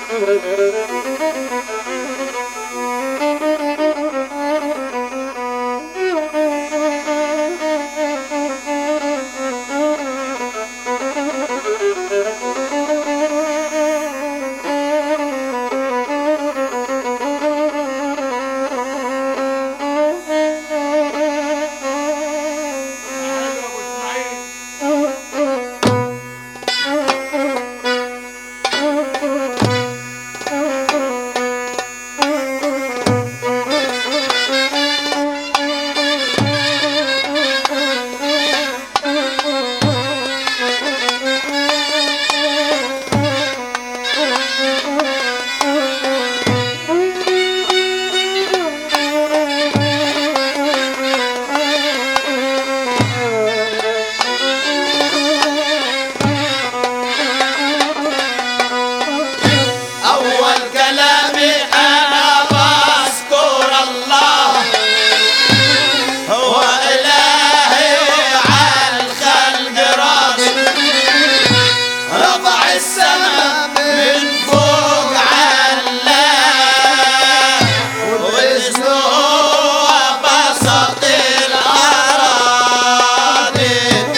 أول كلامي أنا بذكر الله هو إلهي على الخلق راضي رفع السماء من فوق علاه وإذنه بسط الأراضي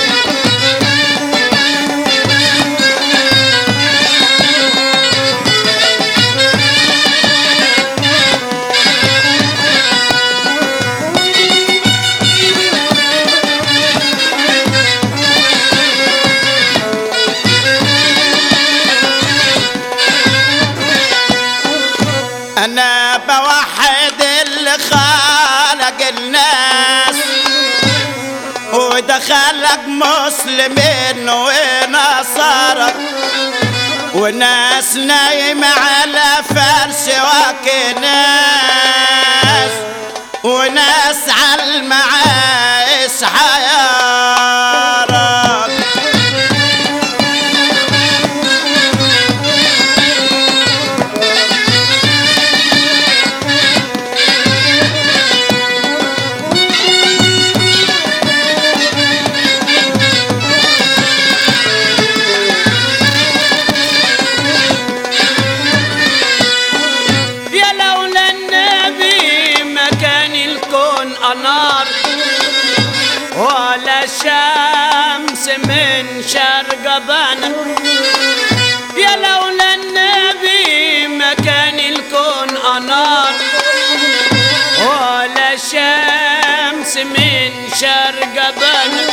أنا بوحد اللي خلق الناس ودخلك مسلمين ونصارى وناس نايمة على فرش وكناس وناس على المعايش حيارى يا لولا النبي ما كان الكون أنار ولا شمس من شرق بنا يا لولا النبي ما كان الكون أنار ولا شمس من شرق بنا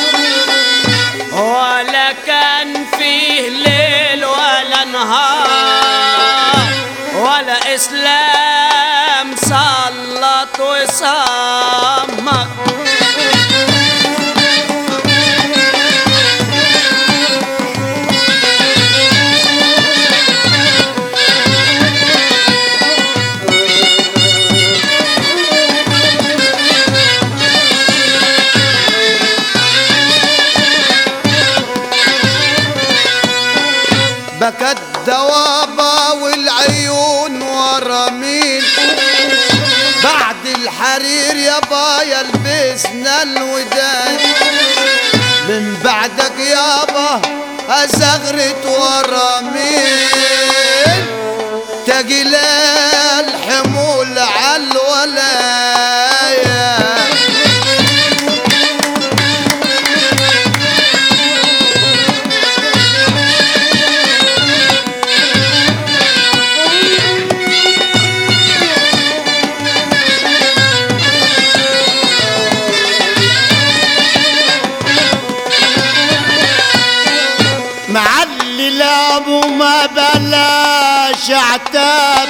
ولا كان فيه ليل ولا نهار ولا اسلام سلط وصمت بكت دوابة والعيون ورا مين بعد الحرير يابا يلبسنا الوداد من بعدك يابا أزغرت ورا مين تقيل الحمول عالولايا معلي لابو ما بلاش عتاب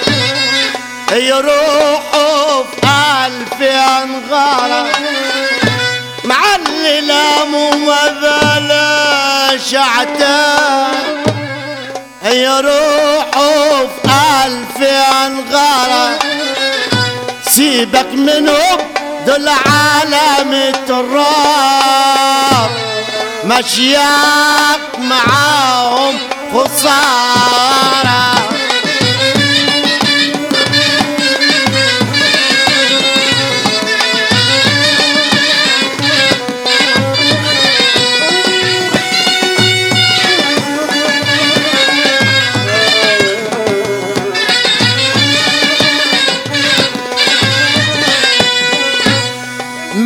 يروحوا في ألف أنغارة معلي لابو ما بلاش عتاب يروحوا في ألف أنغارة سيبك منهم دول علامة الراب مشياك معاهم خسارة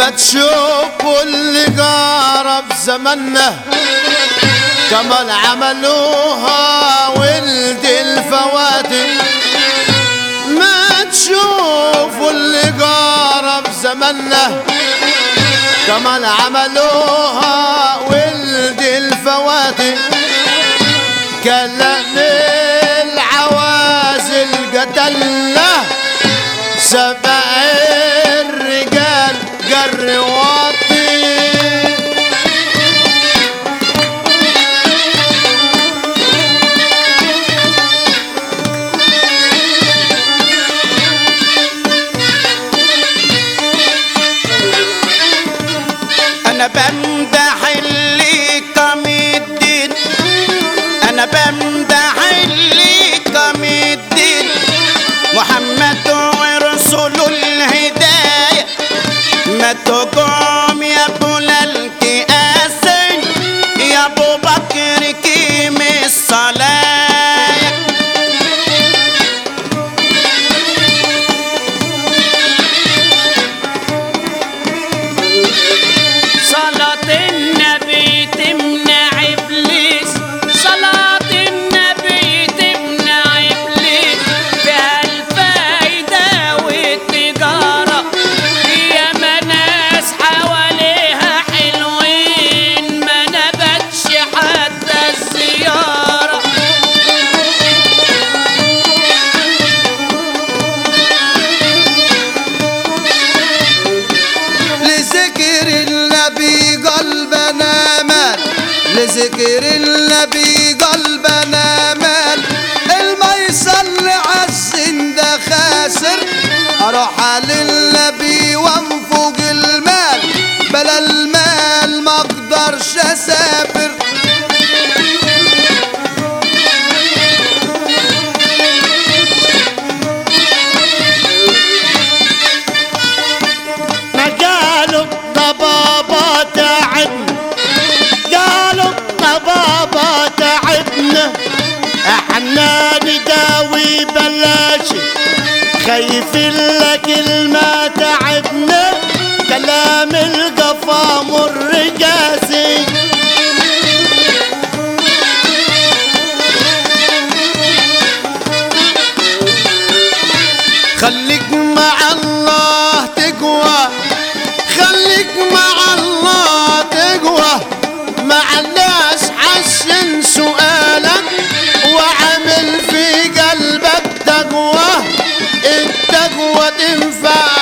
ما تشوفوا اللي قارب زمننا كمان عملوها ولد الفواتن ما تشوفوا اللي قارب زمننا كمان عملوها ولد الفواتن كلام العوازل قتله سبع الرجال قر واطي انا بمدح اللي قام الدين انا بمدح اللي قام الدين محمد ورسول الهداية ما تقوم يا ابو الكئاسين يا ابو بكر كيم الصلاة صلاة النبي تمنع إبليس صلاة النبي تمنع إبليس فيها الفايدة والتجارة يا ناس حواليها حلوين ما نبتش حتى الزيارة لذكر النبي قلبنا مال لذكر النبي قلبنا مال الما يصلي عالزين ده خاسر اروح للنبي وانفق المال بلا المال ما اقدرش اسافر ما قالوا الطبابة تعبنا قالوا الطبابة تعبنا احنا نداوي بلاش خايفين لك ما تعبنا كلام القفا مر قاسي خليك مع الله تقوى خليك مع الله تقوى مع الناس حسن سؤالك وعمل في قلبك تقوى التقوى تنفع